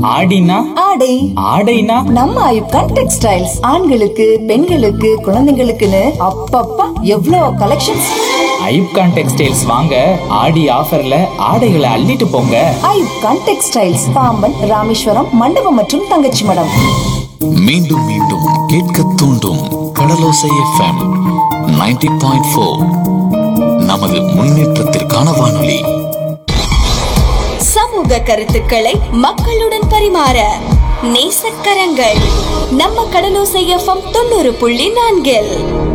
ஆடினா ஆடை ஆடைனா நம்ம ஐப்கான் டெக்ஸ்டைல்ஸ் ஆண்களுக்கு பெண்களுக்கு குழந்தைங்களுக்குன்னு அப்பப்பா எவ்வளோ கலெக்ஷன்ஸ் ஐப்கான் டெக்ஸ்டைல்ஸ் வாங்க ஆடி ஆஃபர்ல ஆடைகளை அள்ளிட்டு போங்க ஐப்கான் டெக்ஸ்டைல்ஸ் பாம்பன் ராமேஸ்வரம் மண்டபம் மற்றும் தங்கச்சி மடம் மீண்டும் மீண்டும் கேட்க தூண்டும் கடலோசை எஃப்எம் 90.4 பாயிண்ட் ஃபோர் நமது முன்னேற்றத்திற்கான வானொலி சமூக கருத்துக்களை மக்களுடன் பரிமாற நேசக்கரங்கள் நம்ம கடலோசை எஃப்எம் தொண்ணூறு புள்ளி நான்கில்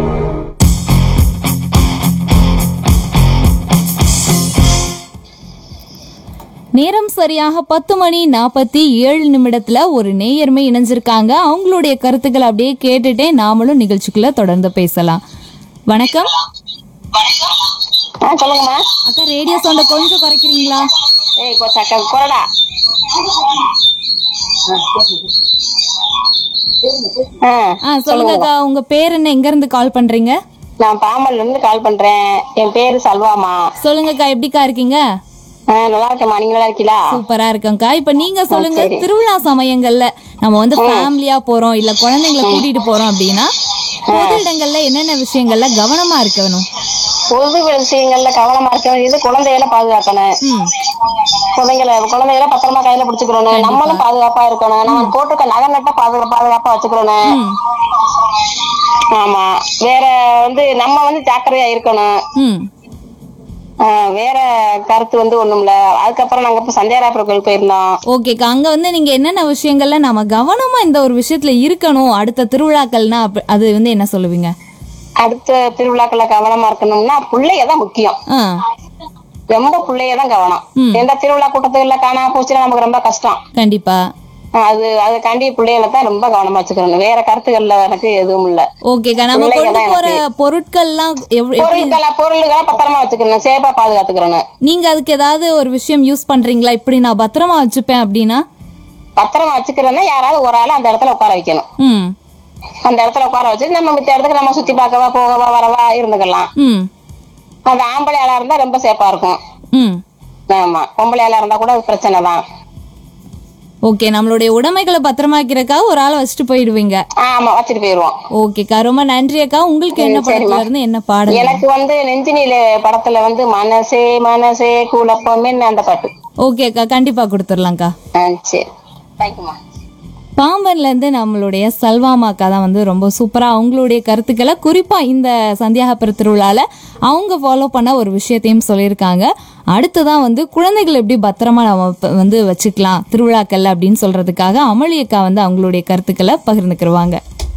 நேரம் சரியாக பத்து மணி நாற்பத்தி ஏழு நிமிடத்துல ஒரு நேயர்மை இணைஞ்சிருக்காங்க அவங்களுடைய கருத்துக்களை அப்படியே கேட்டுட்டே நாமளும் நிகழ்ச்சிக்குள்ள தொடர்ந்து பேசலாம் வணக்கம் ஆ சொல்லுங்கம்மா அக்கா ரேடியோ சவுண்ட கொஞ்சம் குறைக்கிறீங்களா ஏய் கொச்சக்கா கொரடா ஆ ஆ சொல்லுங்க அக்கா உங்க பேர் என்ன எங்க இருந்து கால் பண்றீங்க நான் பாம்பன்ல இருந்து கால் பண்றேன் என் பேரு சல்வாமா சொல்லுங்க அக்கா எப்படிக்கா இருக்கீங்க ஆ, நல்லா இருக்கேம்மா நீங்க நல்லா இருக்கீங்களா சூப்பரா இருக்கேன்க்கா இப்ப நீங்க சொல்லுங்க சரி. திருவிழா சமயங்கள்ல நம்ம வந்து ஃபேமிலியா போறோம் இல்ல குழந்தைங்களை கூட்டிட்டு போறோம் அப்படின்னா பொது இடங்கள்ல என்னென்ன விஷயங்கள்ல கவனமா இருக்கணும் பொது விஷயங்கள்ல கவனமா இருக்க வேண்டியது குழந்தைகளை பாதுகாக்கணும் ம் குழந்தைகளை குழந்தைகளை பத்திரமா கையில பிடிச்சுக்கிறோம் நம்மளும் பாதுகாப்பா இருக்கணும் நம்ம போட்டுக்க நகை நட்ட பாதுகா பாதுகாப்பா வச்சுக்கிறோம் ம் ஆமா வேற வந்து நம்ம வந்து ஜாக்கிரதையா இருக்கணும் ம் ஆ, வேற கருத்து வந்து ஒண்ணும் இல்ல அதுக்கப்புறம் நாங்க இப்ப சந்தியாராபுரம் கோயில் போயிருந்தோம் ஓகேக்கா அங்க வந்து நீங்க என்னென்ன விஷயங்கள்ல நம்ம கவனமா இந்த ஒரு விஷயத்துல இருக்கணும் அடுத்த திருவிழாக்கள்னா அப்ப- அது வந்து என்ன சொல்லுவீங்க அடுத்த திருவிழாக்கள்ல கவனமா இருக்கணும்னா பிள்ளைய தான் முக்கியம் ஆ ரொம்ப பிள்ளைய தான் கவனம் ம். எந்த திருவிழா கூட்டத்துக்குள்ள காணாம போச்சுன்னா நமக்கு ரொம்ப கஷ்டம் கண்டிப்பா ஆ, அது அதுக்காண்டி பிள்ளைகளை தான் ரொம்ப கவனமா வச்சுக்கணும் வேற கருத்துக்கள்ல எனக்கு எதுவும் இல்ல ஓகேக்கா நம்ம பிள்ளைங்க கொண்டு தான் போற பொருட்கள்லாம் எவ்- எப்படி பொருட்களை பொருள்களை பத்திரமா வச்சுக்கணும் சேஃபா பாதுகாத்துக்கிறணும் நீங்க அதுக்கு ஏதாவது ஒரு விஷயம் யூஸ் பண்றீங்களா இப்படி நான் பத்திரமா வச்சுப்பேன் அப்படின்னா பத்திரமா வச்சுக்கிறோன்னா யாராவது ஒரு ஆள் அந்த இடத்துல உட்கார வைக்கணும் ம் அந்த இடத்துல உட்கார வச்சு நம்ம மித்த இடத்துக்கு நம்ம சுத்தி பார்க்கவா போகவா வரவா இருந்துக்கலாம் ம் அந்த ஆம்பளை ஆளா இருந்தா ரொம்ப சேஃபா இருக்கும் ம் ஆமா பொம்பளை ஆளா இருந்தா கூட அது பிரச்சனை தான் ஓகே நம்மளுடைய உடைமைகளை பத்திரமா வைக்கிறக்காக ஒரு ஆளை வச்சுட்டு போயிடுவீங்க ஆமா வச்சுட்டு போயிருவோம் ஓகேக்கா ரொம்ப நன்றி அக்கா உங்களுக்கு என்ன ம், சரிம்மா. படத்துல இருந்து என்ன பாடல் எனக்கு வந்து நெஞ்சினில படத்துல வந்து மனசே மனசே குழப்பமே அந்த பாட்டு ஓகே அக்கா கண்டிப்பா கொடுத்துடலாம்க்கா ஆ, சரி தேங்க்யூமா பாம்பன்ல இருந்து நம்மளுடைய சல்வாமா அக்கா தான் வந்து ரொம்ப சூப்பரா அவங்களுடைய கருத்துக்களை குறிப்பா இந்த சந்தியாகப்புற திருவிழால அவங்க ஃபாலோ பண்ண ஒரு விஷயத்தையும் சொல்லியிருக்காங்க அடுத்ததான் வந்து குழந்தைகள் எப்படி பத்திரமா நம்ம ப- வந்து வச்சுக்கலாம் திருவிழாக்கள்ல அப்படின்னு சொல்றதுக்காக அமளி அக்கா வந்து அவங்களுடைய கருத்துக்களை பகிர்ந்துக்கிருவாங்க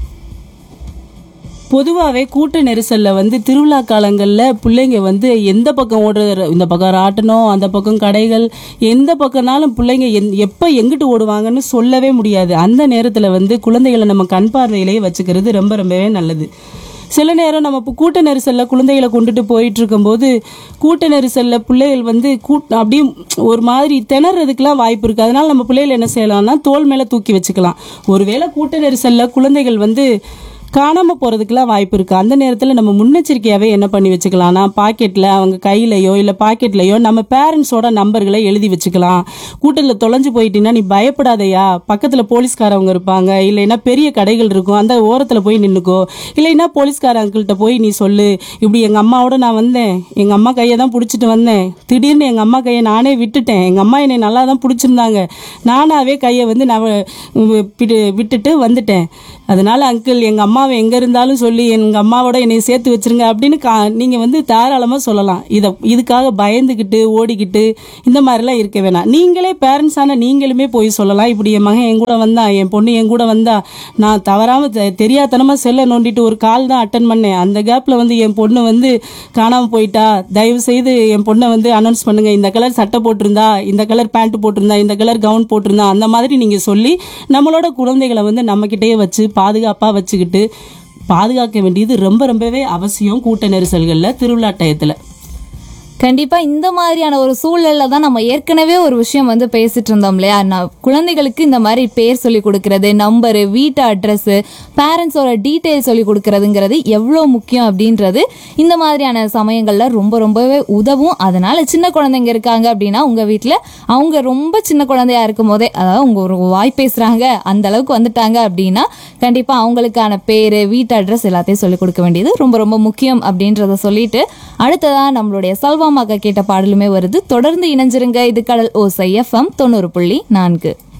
பொதுவாகவே கூட்ட நெரிசலில் வந்து திருவிழா காலங்களில் பிள்ளைங்க வந்து எந்த பக்கம் ஓடுற இந்த பக்கம் ராட்டணும் அந்த பக்கம் கடைகள் எந்த பக்கம்னாலும் பிள்ளைங்க எந் எப்போ எங்கிட்டு ஓடுவாங்கன்னு சொல்லவே முடியாது அந்த நேரத்தில் வந்து குழந்தைகளை நம்ம கண் பார்வையிலேயே வச்சுக்கிறது ரொம்ப ரொம்பவே நல்லது சில நேரம் நம்ம இப்போ கூட்ட நெரிசலில் குழந்தைகளை கொண்டுட்டு போயிட்டு இருக்கும்போது கூட்ட நெரிசலில் பிள்ளைகள் வந்து கூட் அப்படியே ஒரு மாதிரி திணறதுக்கெல்லாம் வாய்ப்பு இருக்குது அதனால நம்ம பிள்ளைகள் என்ன செய்யலாம்னா தோல் மேலே தூக்கி வச்சுக்கலாம் ஒருவேளை கூட்ட நெரிசலில் குழந்தைகள் வந்து காணாம போறதுக்குலாம் வாய்ப்பு இருக்கு அந்த நேரத்துல நம்ம முன்னெச்சரிக்கையாவே என்ன பண்ணி வச்சுக்கலாம்னா பாக்கெட்ல அவங்க கையிலயோ இல்ல பாக்கெட்லயோ நம்ம பேரண்ட்ஸோட நம்பர்களை எழுதி வச்சுக்கலாம் கூட்டத்துல தொலைஞ்சு போயிட்டீங்கன்னா நீ பயப்படாதயா பக்கத்துல போலீஸ்காரவங்க இருப்பாங்க இல்லைன்னா பெரிய கடைகள் இருக்கும் அந்த ஓரத்துல போய் நின்னுக்கோ இல்லைன்னா போலீஸ்கார அங்கிள்கிட்ட போய் நீ சொல்லு இப்படி எங்க அம்மாவோட நான் வந்தேன் எங்க அம்மா கையை தான் பிடிச்சிட்டு வந்தேன் திடீர்னு எங்க அம்மா கையை நானே விட்டுட்டேன் எங்க அம்மா என்னை நல்லா தான் பிடிச்சிருந்தாங்க நானாவே கையை வந்து நான் வி- விட்டு- விட்டுட்டு வந்துட்டேன் அதனால அங்கிள் எங்க அம்மாவை எங்க இருந்தாலும் சொல்லி எங்க அம்மாவோட என்னை சேர்த்து வச்சிருங்க அப்படின்னு கா நீங்க வந்து தாராளமா சொல்லலாம் இத இதுக்காக பயந்துகிட்டு ஓடிக்கிட்டு இந்த மாதிரிலாம் இருக்க வேணாம் நீங்களே பேரண்ட்ஸ் ஆன நீங்களுமே போய் சொல்லலாம் இப்படி என் மகன் என் கூட வந்தா என் பொண்ணு என் கூட வந்தா நான் தவறாம தெ- தெரியாத்தனமா செல்ல நோண்டிட்டு ஒரு கால் தான் அட்டன் பண்ணேன் அந்த கேப்ல வந்து என் பொண்ணு வந்து காணாம போயிட்டா தயவு செய்து என் பொண்ணை வந்து அனௌன்ஸ் பண்ணுங்க இந்த கலர் சட்டை போட்டிருந்தா இந்த கலர் பேண்ட் போட்டிருந்தா இந்த கலர் கவுன் போட்டிருந்தா அந்த மாதிரி நீங்க சொல்லி நம்மளோட குழந்தைகளை வந்து நம்மக்கிட்டேயே வச்சு பாதுகாப்பா வச்சுக்கிட்டு பாதுகாக்க வேண்டியது ரொம்ப ரொம்பவே அவசியம் கூட்ட நெரிசல்கள்ல திருவிழா டயத்துல கண்டிப்பா இந்த மாதிரியான ஒரு சூழல்ல தான் நம்ம ஏற்கனவே ஒரு விஷயம் வந்து பேசிட்டு இருந்தோம் இல்லையா நான் குழந்தைகளுக்கு இந்த மாதிரி பேர் சொல்லி கொடுக்கறது நம்பரு வீட்டு அட்ரஸ் பேரண்ட்ஸோட டீட்டெயில் சொல்லி கொடுக்கறதுங்கிறது எவ்வளோ முக்கியம் அப்படின்றது இந்த மாதிரியான சமயங்கள்ல ரொம்ப ரொம்பவே உதவும் அதனால சின்ன குழந்தைங்க இருக்காங்க அப்படின்னா உங்க வீட்டில் அவங்க ரொம்ப சின்ன குழந்தையா இருக்கும் போதே அதாவது உங்க ஒரு வாய் பேசுறாங்க அந்த அளவுக்கு வந்துட்டாங்க அப்படின்னா கண்டிப்பா அவங்களுக்கான பேரு வீட்டு அட்ரஸ் எல்லாத்தையும் சொல்லி கொடுக்க வேண்டியது ரொம்ப ரொம்ப முக்கியம் அப்படின்றத சொல்லிட்டு அடுத்ததா நம்மளுடைய சல்வாமாக்கா கேட்ட பாடலுமே வருது தொடர்ந்து இணைஞ்சிருங்க இது கடல் ஓசை எஃப்எம் தொண்ணூறு புள்ளி நான்கு